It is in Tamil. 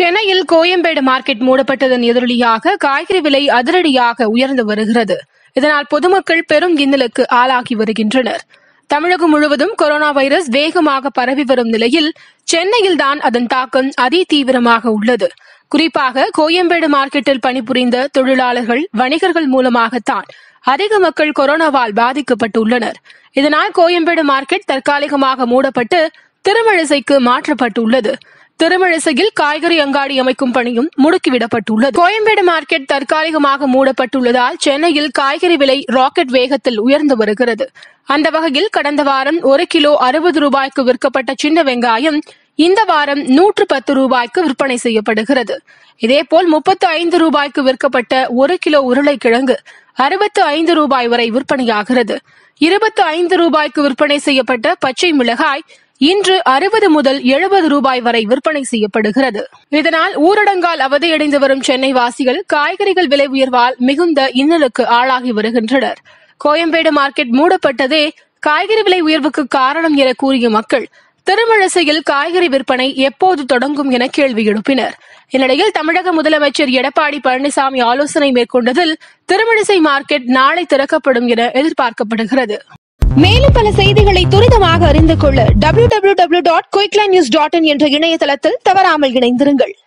சென்னையில் கோயம்பேடு மார்க்கெட் மூடப்பட்டதன் எதிரொலியாக காய்கறி விலை அதிரடியாக உயர்ந்து வருகிறது இதனால் பொதுமக்கள் பெரும் இன்னலுக்கு ஆளாகி வருகின்றனர் தமிழகம் முழுவதும் கொரோனா வைரஸ் வேகமாக பரவி வரும் நிலையில் சென்னையில்தான் அதன் தாக்கம் அதி தீவிரமாக உள்ளது குறிப்பாக கோயம்பேடு மார்க்கெட்டில் பணிபுரிந்த தொழிலாளர்கள் வணிகர்கள் மூலமாகத்தான் அதிக மக்கள் கொரோனாவால் பாதிக்கப்பட்டுள்ளனர் இதனால் கோயம்பேடு மார்க்கெட் தற்காலிகமாக மூடப்பட்டு திருமழிசைக்கு மாற்றப்பட்டுள்ளது திருமழிசையில் காய்கறி அங்காடி அமைக்கும் பணியும் முடுக்கிவிடப்பட்டுள்ளது கோயம்பேடு மார்க்கெட் தற்காலிகமாக மூடப்பட்டுள்ளதால் சென்னையில் காய்கறி விலை ராக்கெட் வேகத்தில் உயர்ந்து வருகிறது அந்த வகையில் கடந்த வாரம் ஒரு கிலோ அறுபது ரூபாய்க்கு விற்கப்பட்ட சின்ன வெங்காயம் இந்த வாரம் நூற்று பத்து ரூபாய்க்கு விற்பனை செய்யப்படுகிறது இதேபோல் முப்பத்து ஐந்து ரூபாய்க்கு விற்கப்பட்ட ஒரு கிலோ உருளைக்கிழங்கு அறுபத்து ஐந்து ரூபாய் வரை விற்பனையாகிறது இருபத்து ஐந்து ரூபாய்க்கு விற்பனை செய்யப்பட்ட பச்சை மிளகாய் இன்று அறுபது முதல் எழுபது ரூபாய் வரை விற்பனை செய்யப்படுகிறது இதனால் ஊரடங்கால் அவதியடைந்து வரும் சென்னை வாசிகள் காய்கறிகள் விலை உயர்வால் மிகுந்த இன்னலுக்கு ஆளாகி வருகின்றனர் கோயம்பேடு மார்க்கெட் மூடப்பட்டதே காய்கறி விலை உயர்வுக்கு காரணம் என கூறிய மக்கள் திருமழிசையில் காய்கறி விற்பனை எப்போது தொடங்கும் என கேள்வி எழுப்பினர் இந்நிலையில் தமிழக முதலமைச்சர் எடப்பாடி பழனிசாமி ஆலோசனை மேற்கொண்டதில் திருமழிசை மார்க்கெட் நாளை திறக்கப்படும் என எதிர்பார்க்கப்படுகிறது மேலும் பல செய்திகளை துரிதமாக அறிந்து கொள்ள W W W dot Quickline news dot in என்ற இணையதளத்தில் தவறாமல் இணைந்திருங்கள்